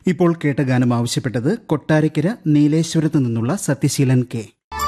ഇപ്പോൾ കേട്ട ഗാനം ആവശ്യപ്പെട്ടത് കൊട്ടാരക്കര നീലേശ്വരത്ത് നിന്നുള്ള സത്യശീലൻ കെ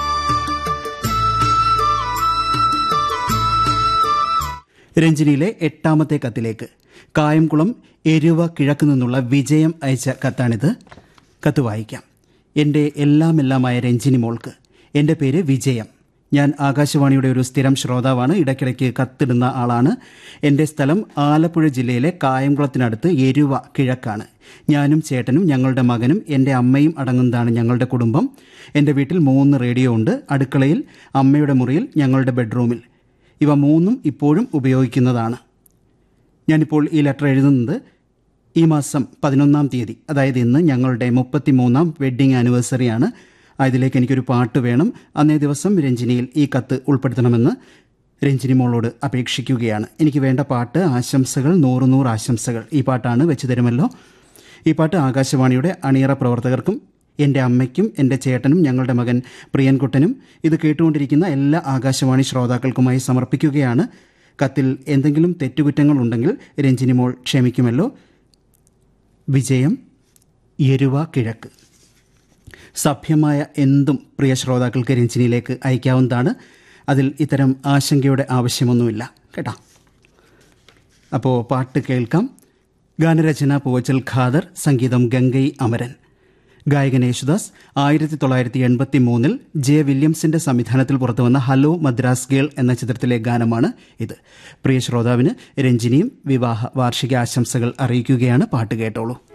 രഞ്ജിനിയിലെ എട്ടാമത്തെ കത്തിലേക്ക് കായംകുളം എരുവ കിഴക്ക് നിന്നുള്ള വിജയം അയച്ച കത്താണിത് കത്ത് വായിക്കാം എൻ്റെ എല്ലാമെല്ലാമായ രഞ്ജിനി മോൾക്ക് എൻ്റെ പേര് വിജയം ഞാൻ ആകാശവാണിയുടെ ഒരു സ്ഥിരം ശ്രോതാവാണ് ഇടയ്ക്കിടയ്ക്ക് കത്തിടുന്ന ആളാണ് എൻ്റെ സ്ഥലം ആലപ്പുഴ ജില്ലയിലെ കായംകുളത്തിനടുത്ത് എരുവ കിഴക്കാണ് ഞാനും ചേട്ടനും ഞങ്ങളുടെ മകനും എൻ്റെ അമ്മയും അടങ്ങുന്നതാണ് ഞങ്ങളുടെ കുടുംബം എൻ്റെ വീട്ടിൽ മൂന്ന് റേഡിയോ ഉണ്ട് അടുക്കളയിൽ അമ്മയുടെ മുറിയിൽ ഞങ്ങളുടെ ബെഡ്റൂമിൽ ഇവ മൂന്നും ഇപ്പോഴും ഉപയോഗിക്കുന്നതാണ് ഞാനിപ്പോൾ ഈ ലെറ്റർ എഴുതുന്നത് ഈ മാസം പതിനൊന്നാം തീയതി അതായത് ഇന്ന് ഞങ്ങളുടെ മുപ്പത്തിമൂന്നാം വെഡ്ഡിംഗ് ആനിവേഴ്സറിയാണ് അതിലേക്ക് എനിക്കൊരു പാട്ട് വേണം അന്നേ ദിവസം രഞ്ജിനിയിൽ ഈ കത്ത് ഉൾപ്പെടുത്തണമെന്ന് രഞ്ജിനി മോളോട് അപേക്ഷിക്കുകയാണ് എനിക്ക് വേണ്ട പാട്ട് ആശംസകൾ നൂറ് നൂറ് ആശംസകൾ ഈ പാട്ടാണ് വെച്ച് തരുമല്ലോ ഈ പാട്ട് ആകാശവാണിയുടെ അണിയറ പ്രവർത്തകർക്കും എൻ്റെ അമ്മയ്ക്കും എൻ്റെ ചേട്ടനും ഞങ്ങളുടെ മകൻ പ്രിയൻകുട്ടനും ഇത് കേട്ടുകൊണ്ടിരിക്കുന്ന എല്ലാ ആകാശവാണി ശ്രോതാക്കൾക്കുമായി സമർപ്പിക്കുകയാണ് കത്തിൽ എന്തെങ്കിലും തെറ്റുകുറ്റങ്ങൾ ഉണ്ടെങ്കിൽ രഞ്ജിനി മോൾ ക്ഷമിക്കുമല്ലോ വിജയം എരുവ കിഴക്ക് സഭ്യമായ എന്തും പ്രിയ ശ്രോതാക്കൾക്ക് രഞ്ജിനിയിലേക്ക് അയക്കാവുന്നതാണ് അതിൽ ഇത്തരം ആശങ്കയുടെ ആവശ്യമൊന്നുമില്ല കേട്ടോ അപ്പോൾ പാട്ട് കേൾക്കാം ഗാനരചന പൂവച്ചൽ ഖാദർ സംഗീതം ഗംഗൈ അമരൻ ഗായകൻ യേശുദാസ് ആയിരത്തി തൊള്ളായിരത്തി എൺപത്തി മൂന്നിൽ ജെ വില്യംസിന്റെ സംവിധാനത്തിൽ പുറത്തുവന്ന ഹലോ മദ്രാസ് ഗേൾ എന്ന ചിത്രത്തിലെ ഗാനമാണ് ഇത് പ്രിയ ശ്രോതാവിന് രഞ്ജിനിയും വിവാഹ വാർഷിക ആശംസകൾ അറിയിക്കുകയാണ് പാട്ട് കേട്ടോളൂ